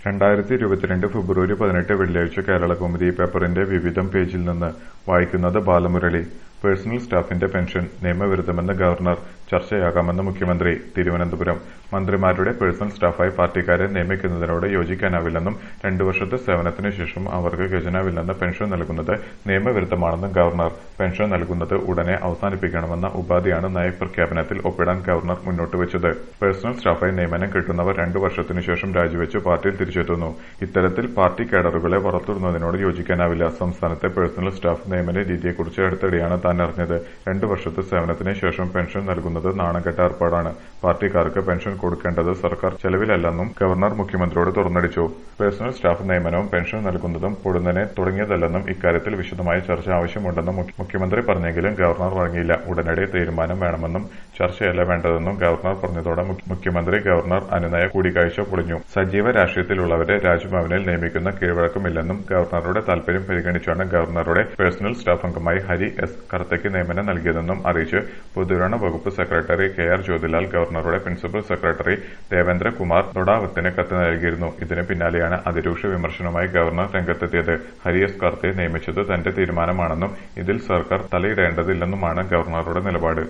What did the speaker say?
രണ്ടായിരത്തി ഇരുപത്തിരണ്ട് ഫെബ്രുവരി പതിനെട്ട് വെള്ളിയാഴ്ച കേരളകൗമുദി പേപ്പറിന്റെ വിവിധം പേജിൽ നിന്ന് വായിക്കുന്നത് ബാലമുരളി പേഴ്സണൽ സ്റ്റാഫിന്റെ പെൻഷൻ നിയമവിരുദ്ധമെന്ന് ഗവർണർ ചർച്ചയാകാമെന്ന് മുഖ്യമന്ത്രി തിരുവനന്തപുരം മന്ത്രിമാരുടെ പേഴ്സണൽ സ്റ്റാഫായി പാർട്ടിക്കാരെ നിയമിക്കുന്നതിനോട് യോജിക്കാനാവില്ലെന്നും രണ്ടു വർഷത്തെ സേവനത്തിനു ശേഷം അവർക്ക് ഖജനാവിൽ നിന്ന് പെൻഷൻ നൽകുന്നത് നിയമവിരുദ്ധമാണെന്നും ഗവർണർ പെൻഷൻ നൽകുന്നത് ഉടനെ അവസാനിപ്പിക്കണമെന്ന ഉപാധിയാണ് നയപ്രഖ്യാപനത്തിൽ ഒപ്പിടാൻ ഗവർണർ മുന്നോട്ടുവച്ചത് പേഴ്സണൽ സ്റ്റാഫായി നിയമനം കിട്ടുന്നവർ രണ്ടു വർഷത്തിനു ശേഷം രാജിവെച്ച് പാർട്ടിയിൽ തിരിച്ചെത്തുന്നു ഇത്തരത്തിൽ പാർട്ടി കേഡറുകളെ വളർത്തുന്നതിനോട് യോജിക്കാനാവില്ല സംസ്ഥാനത്തെ പേഴ്സണൽ സ്റ്റാഫ് നിയമന രീതിയെക്കുറിച്ച് അടുത്തിടെയാണ് താൻ അറിഞ്ഞത് രണ്ടു വർഷത്തെ സേവനത്തിന് ശേഷം പെൻഷൻ നൽകുന്നത് നാണംകെട്ട ഏർപ്പാടാണ് പാർട്ടിക്കാർക്ക് പെൻഷൻ കൊടുക്കേണ്ടത് സർക്കാർ ചെലവിലല്ലെന്നും ഗവർണർ മുഖ്യമന്ത്രിയോട് തുറന്നടിച്ചു പേഴ്സണൽ സ്റ്റാഫ് നിയമനവും പെൻഷൻ നൽകുന്നതും പൊടുന്നനെ തുടങ്ങിയതല്ലെന്നും ഇക്കാര്യത്തിൽ വിശദമായ ചർച്ച ആവശ്യമുണ്ടെന്നും മുഖ്യ- മുഖ്യമന്ത്രി പറഞ്ഞെങ്കിലും ഗവർണർ വഴങ്ങിയില്ല ഉടനടി തീരുമാനം വേണമെന്നും ചർച്ചയല്ല വേണ്ടതെന്നും ഗവർണർ പറഞ്ഞതോടെ മുഖ്യ- മുഖ്യമന്ത്രി ഗവർണർ അനുനയ കൂടിക്കാഴ്ച പൊളിഞ്ഞു സജീവ രാഷ്ട്രീയത്തിലുള്ളവരെ രാജ്ഭവനിൽ നിയമിക്കുന്ന കീഴ്വഴക്കമില്ലെന്നും ഗവർണറുടെ താൽപര്യം പരിഗണിച്ചാണ് ഗവർണറുടെ പേഴ്സണൽ സ്റ്റാഫ് അംഗമായി ഹരി എസ് കർത്തയ്ക്ക് നിയമനം നൽകിയതെന്നും അറിയിച്ച് പൊതുഭരണ വകുപ്പ് സെക്രട്ടറി കെ ആർ ജ്യോതിലാൽ ഗവർണറുടെ പ്രിൻസിപ്പൽ സെക്രട്ടറി ദേവേന്ദ്ര കുമാർ ദൊഡാവത്തിന് കത്ത് നൽകിയിരുന്നു ഇതിന് പിന്നാലെയാണ് അതിരൂക്ഷ വിമർശനവുമായി ഗവർണർ രംഗത്തെത്തിയത് ഹരി എസ് കർത്തയെ നിയമിച്ചത് തന്റെ തീരുമാനമാണെന്നും ഇതിൽ സർക്കാർ തലയിടേണ്ടതില്ലെന്നുമാണ് ഗവർണറുടെ നിലപാട്